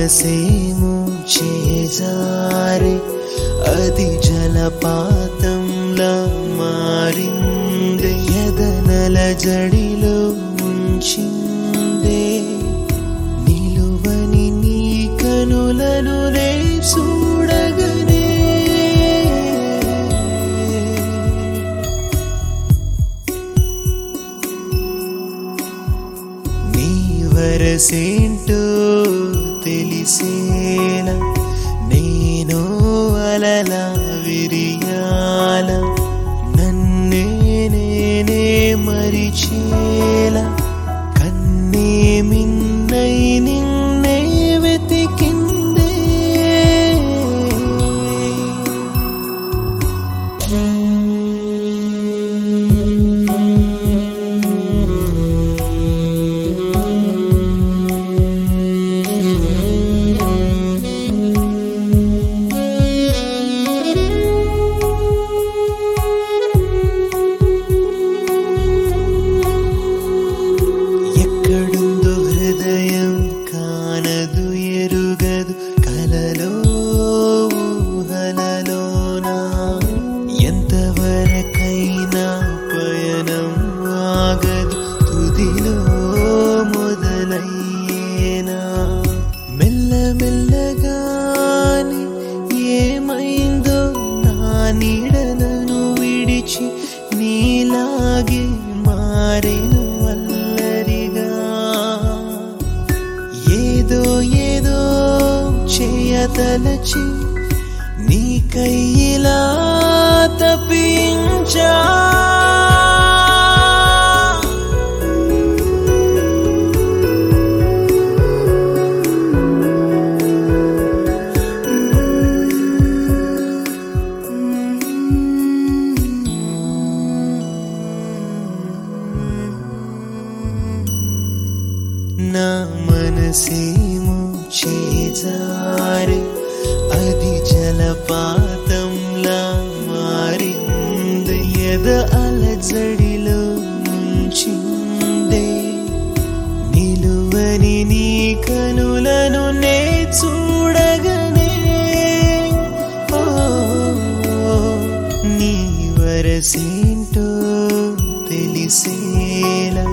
మనసేమో చేజారే అది జలపాతంలా మారింది ఎదనల జడిలో ఉంచిందే నిలువని నీ కనులను నే చూడగనే నీ వరసేంటో తెలిసేలా నేను అలలా విరియాల నన్నే నేనే మరిచేలా కన్నే మిన్నై నిన్నే వెతికిందే ఎక్కడుందో హృదయం కానదు ఎరుగదు కలలో ఊహలలోనా ఎంతవరకైనా పయనం ఆగదు తుదిలో మొదలయ్యేనా మెల్లమెల్లగాని ఏమైందో నా నీడలను విడిచి నీలాగే మారేను అల్లరిగా ఏదో ఏదో చేయతలచి నీ కయ్యిలా తప్పించా నా మనసేమో చేజారి అది జలపాతంలా మారింది ఎద అలజడిలో ముంచిందే నిలువని నీ కనులను నే చూడగనే ఓ నీ వరసేంటో తెలిసేలా